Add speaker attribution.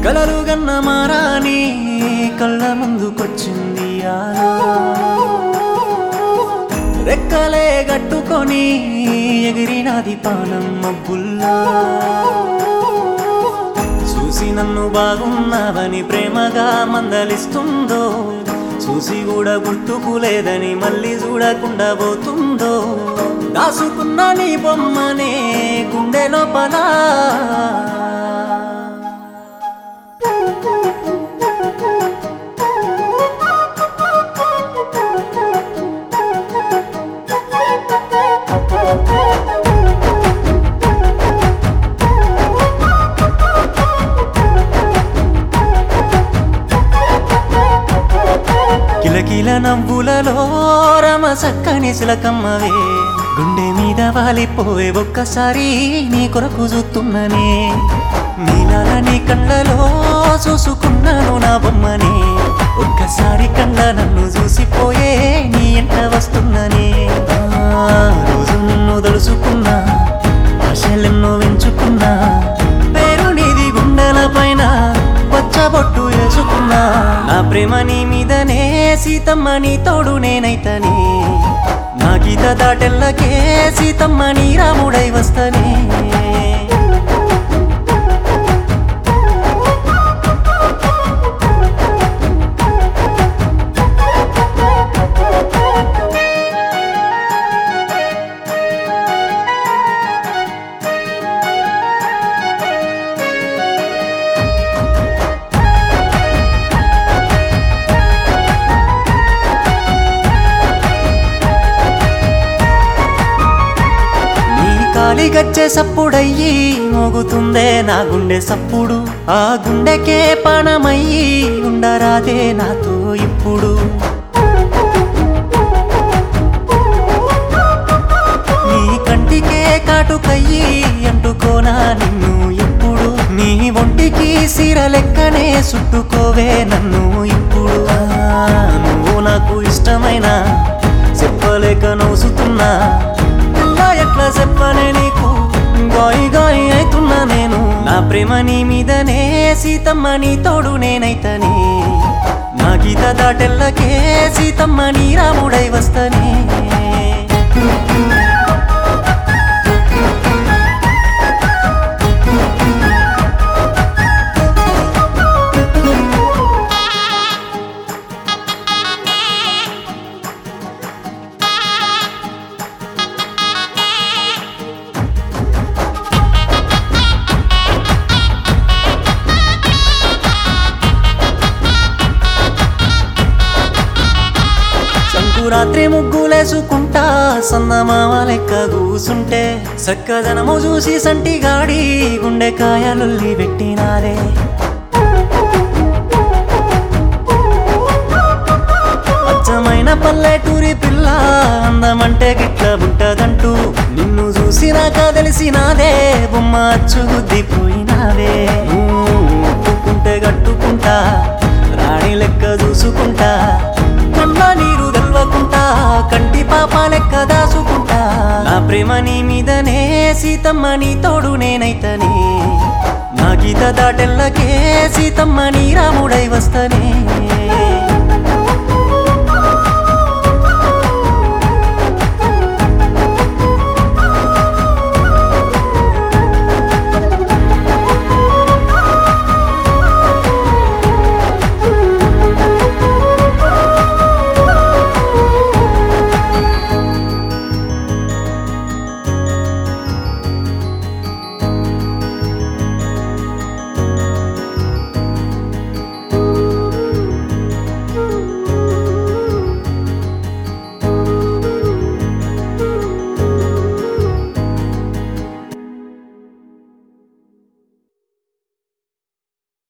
Speaker 1: కలలు గన్న మారాని కళ్ళ ముందుకొచ్చింది ఆలో రెక్కలే గట్టుకొని ఎగిరినది పానం మబ్బుల్లో చూసి నన్ను బాగున్నావని ప్రేమగా మందలిస్తుందో చూసి కూడా గుర్తుకు లేదని మళ్ళీ చూడకుండా పోతుందో దాసుకున్న నీ బొమ్మనే గుండె లోపల కిలకిల నవ్వులలో రమ సక్కని సిలకమ్మవే గుండె మీద వాలిపోవే ఒక్కసారి నీ కొరకు చూస్తున్ననే నీలాల నీ కళ్ళలో చూసుకున్నాను నా బొమ్మని ఒక్కసారి కళ్ళ నన్ను చూసిపోయే నీ ఎంట వస్తున్ననే ఆ, రోజు నిన్ను తలుసుకున్నా ఆశలెన్నో పెంచుకున్నా పేరు నీది గుండెల పైన పచ్చబొట్టు వేసుకున్నా నా ప్రేమ నీ మీదనే సీతమ్మ నీ తోడు నేనైతనే నా గీత దాటెల్లకే సీతమ్మ నీ రాముడై వస్తనే నీ కాలి గచ్చే సప్పుడయ్యి మోగుతుందే నా గుండె సప్పుడు ఆ గుండెకే పణమయ్యి ఉండరాదే నాతో ఇప్పుడు నీ కంటికే కాటుకయ్యి అంటుకోనా నిన్ను ఎప్పుడు నీ ఒంటికి సీర లెక్కనే చుట్టుకోవే నన్ను ఇప్పుడు ఆ, నువ్వు నాకు ఇష్టమైన చెప్పలేక నవ్వుతున్నా ఇలా ఎట్లా చెప్పనే నీకు గాయి గాయి అవుతున్నా నేను నా ప్రేమ నీ మీదనే సీతమ్మ నీ తోడు నేనైతనే నా గీత దాటెల్లకే సీతమ్మ నీ రాముడై వస్తనే సంకురాత్రి ముగ్గులేసుకుంటా సన్నమామ లెక్క కూసుంటే సక్కదనము చూసి సంటిగాడి గుండెకాయలుల్లి పెట్టినారే అచ్చమైన పల్లెటూరి పిల్ల అందమంటే గిట్ల ఉంటదంటూ నిన్ను చూసినాక తెలిసినాదే బొమ్మ అచ్చు గుద్దిపోయినావే నువ్వు ఒప్పుకుంటే గట్టుకుంటా రాణి లెక్క చూసుకుంటా కళ్ళ నీరు గెలవకుంటా కంటి పాప లెక్క దాసుకుంటా నా ప్రేమ నీ మీదనే సీతమ్మ నీ తోడు నేనైతనే నా గీత దాటెల్లకే సీతమ్మ నీ రాముడై వస్తనే